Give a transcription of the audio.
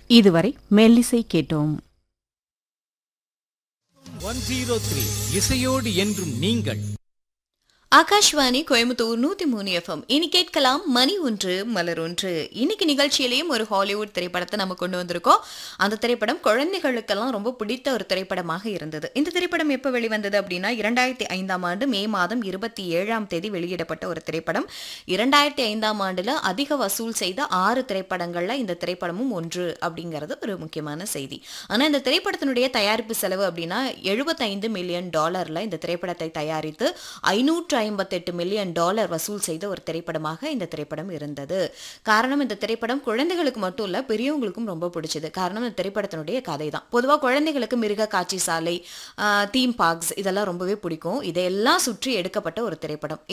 இதுவரை மெல்லிசை கேட்டோம் ஒன் ஜீரோ த்ரீ இசையோடு என்றும் நீங்கள் ஆகாஷ்வாணி கோயம்புத்தூர் நூத்தி மூணு எஃப்எம் இனி கேட்கலாம் மணி ஒன்று மலர் ஒன்று இன்னைக்கு நிகழ்ச்சியிலையும் ஒரு ஹாலிவுட் திரைப்படத்தை நம்ம கொண்டு வந்திருக்கோம் அந்த திரைப்படம் குழந்தைகளுக்கெல்லாம் ரொம்ப பிடித்த ஒரு திரைப்படமாக இருந்தது இந்த திரைப்படம் எப்போ வெளிவந்தது அப்படின்னா இரண்டாயிரத்தி ஐந்தாம் ஆண்டு மே மாதம் இருபத்தி ஏழாம் தேதி வெளியிடப்பட்ட ஒரு திரைப்படம் இரண்டாயிரத்தி ஐந்தாம் ஆண்டுல அதிக வசூல் செய்த ஆறு திரைப்படங்கள்ல இந்த திரைப்படமும் ஒன்று அப்படிங்கிறது ஒரு முக்கியமான செய்தி ஆனா இந்த திரைப்படத்தினுடைய தயாரிப்பு செலவு அப்படின்னா எழுபத்தைந்து மில்லியன் டாலர்ல இந்த திரைப்படத்தை தயாரித்து ஐநூற்று ஐம்பத்தெட்டு மில்லியன் டாலர் வசூல் செய்த ஒரு திரைப்படமாக இந்த திரைப்படம் இருந்தது காரணம் இந்த திரைப்படம் குழந்தைகளுக்கு மட்டும் இல்ல பெரியவங்களுக்கும் ரொம்ப பிடிச்சது காரணம் இந்த திரைப்படத்தினுடைய கதை தான் பொதுவாக குழந்தைகளுக்கு மிருக காட்சி சாலை தீம் பார்க்ஸ் இதெல்லாம் ரொம்பவே பிடிக்கும் இதையெல்லாம் சுற்றி எடுக்கப்பட்ட ஒரு திரைப்படம்